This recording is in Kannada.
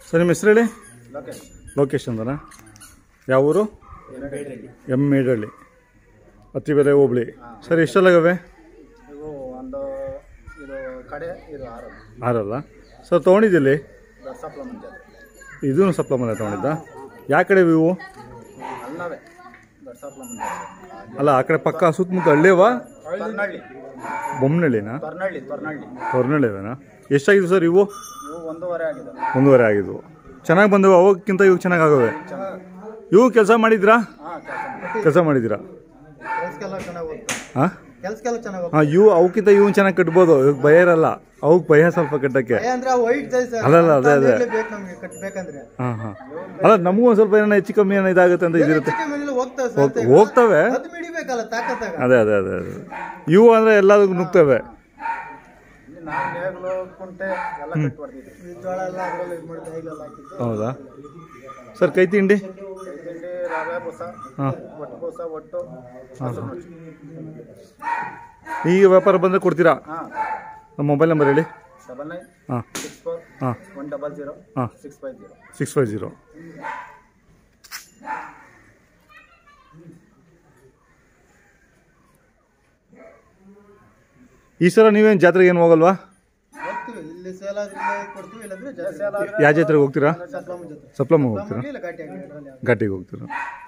ಸರ್ ನಿಮ್ಮ ಹೆಸರು ಹೇಳಿ ಲೋಕೇಶ್ ಲೋಕೇಶ್ ಅಂದನಾ ಯಾವ ಊರು ಎಮ್ ಮೇಡಳ್ಳಿ ಅತ್ತಿಬೆಲೆ ಹೋಬಳಿ ಸರ್ ಎಷ್ಟೆಲ್ಲಾಗವೆ ಇವು ಒಂದು ಇದು ಕಡೆ ಇದು ಆರು ಆರಲ್ಲ ಸರ್ ತೊಗೊಂಡಿದ್ದಿಲ್ಲಿ ದರ್ಸಾಪ್ಲ ಮುಂಜಾನೆ ಇದೂ ಸಪ್ಲಮನೆ ತೊಗೊಂಡಿದ್ದ ಯಾವ ಕಡೆ ಇವು ಅಲ್ಲವೇ ದರ್ಸಾಪ್ಲ ಮುಂಜಾನೆ ಅಲ್ಲ ಆ ಕಡೆ ಪಕ್ಕ ಸುತ್ತಮುತ್ತ ಹಳ್ಳಿಯವ ತೊರ್ನಳ್ಳಿ ಬೊಮ್ಮನಹಳ್ಳಿನಾ ತೊರ್ನಳ್ಳಿ ತೊರ್ನಳ್ಳಿ ಹೊರನಹಳ್ಳಿವೇನಾ ಎಷ್ಟಾಗಿದ್ವು ಸರ್ ಇವು ಇವು ಒಂದೂವರೆ ಆಗಿದೆ ಒಂದೂವರೆ ಆಗಿದ್ವು ಚೆನ್ನಾಗಿ ಬಂದವು ಅವಕ್ಕಿಂತ ಇವು ಚೆನ್ನಾಗಿ ಆಗವೆ ಇವು ಕೆಲಸ ಮಾಡಿದ್ರಾ ಹಾಂ ಕೆಲಸ ಕೆಲಸ ಮಾಡಿದ್ದೀರಾ ಕೆಲ್ಸಕ್ಕೆಲ್ಲ ಚೆನ್ನಾಗಿ ಹೋಗ್ತದೆ ಹಾಂ ಕೆಲ್ಸಕ್ಕೆಲ್ಲ ಚೆನ್ನಾಗಿ ಹಾಂ ಇವು ಅವಕ್ಕಿಂತ ಇವನ್ ಚೆನ್ನಾಗಿ ಕಟ್ಬೋದು ಇವಕ್ಕೆ ಭಯ ಇರಲ್ಲ ಅವಕ್ಕೆ ಭಯ ಸ್ವಲ್ಪ ಕಟ್ಟಕ್ಕೆ ಅಂದ್ರೆ ವೈಟ್ ಸೈಜ್ ಅಲ್ಲಲ್ಲ ಅದೇ ಅದೇ ಬೇಕು ನಮಗೆ ಕಟ್ಟಬೇಕಂದ್ರೆ ಹಾಂ ಹಾಂ ಅಲ್ಲ ನಮಗೂ ಒಂದು ಸ್ವಲ್ಪ ಏನೋ ಹೆಚ್ಚು ಕಮ್ಮಿ ಏನೋ ಇದಾಗುತ್ತೆ ಅಂತ ಇದಿರುತ್ತೆ ಮೇಲೆ ಹೋಗ್ತವೆ ಹೋಗ್- ಹೋಗ್ತವೆ ಅದು ಮಿಡಿಬೇಕಲ್ಲ ತಾಕತ್ತಾಗ ಅದೇ ಅದೇ ಅದೇ ಅದೇ ಇವು ಅಂದರೆ ಎಲ್ಲದಕ್ಕೂ ನುಗ್ತವೆ ನಾವು ನೇಗ್ಲು ಕುಂಟೆ ಎಲ್ಲ ಕಟ್ಟಿ ಹೊಡೆದಿದ್ವಿ ಜೋಳ ಎಲ್ಲ ಅದರಲ್ಲಿ ಇದು ಮಾಡಿ ನೇಗ್ಲೆಲ್ಲ ಹಾಕಿದ್ದು ಹೌದಾ ಸರ್ ಕೈ ತಿಂಡಿ ತಿಂಡಿ ರವೆ ಬೂಸ ಹಾಂ ಒಟ್ಟು ಬೂಸ ಒಟ್ಟು ಹಸು ನುಚ್ಚು. ಈಗ ವ್ಯಾಪಾರ ಬಂದರೆ ಕೊಡ್ತೀರಾ ಹಾಂ ನಮ್ಮ ಮೊಬೈಲ್ ನಂಬರ್ ಹೇಳಿ ಡಬಲ್ ನೈನ್ ಹಾಂ ಸಿಕ್ಸ್ ಫೋರ್ ಹಾಂ ಒನ್ ಡಬಲ್ ಜೀರೋ ಹಾಂ six five zero six five zero ಈ ಸಲ ನೀವೇನು ಜಾತ್ರೆಗೆ ಏನು ಹೋಗಲ್ವಾ ಹೋಗ್ತೀವಿ ಇಲ್ಲಿ ಸೇಲ್ ಆದ್ರೆ ಇಲ್ಲೇ ಕೊಡ್ತೀವಿ ಇಲ್ಲಾಂದ್ರೆ ಸೇಲ್ ಆದ್ರೆ ಯಾವ ಜಾತ್ರೆಗೆ ಹೋಗ್ತೀರಾ ಸಪ್ಲಮ್ ಜೊತೆ ಸಪ್ಲಮ್ಮ ಹೋಗ್ತೀರಾ ಇಲ್ಲ ಗಾಟಿ ಹಾಕಿ ಘಾಟಿಗೆ ಹೋಗ್ತೀರಾ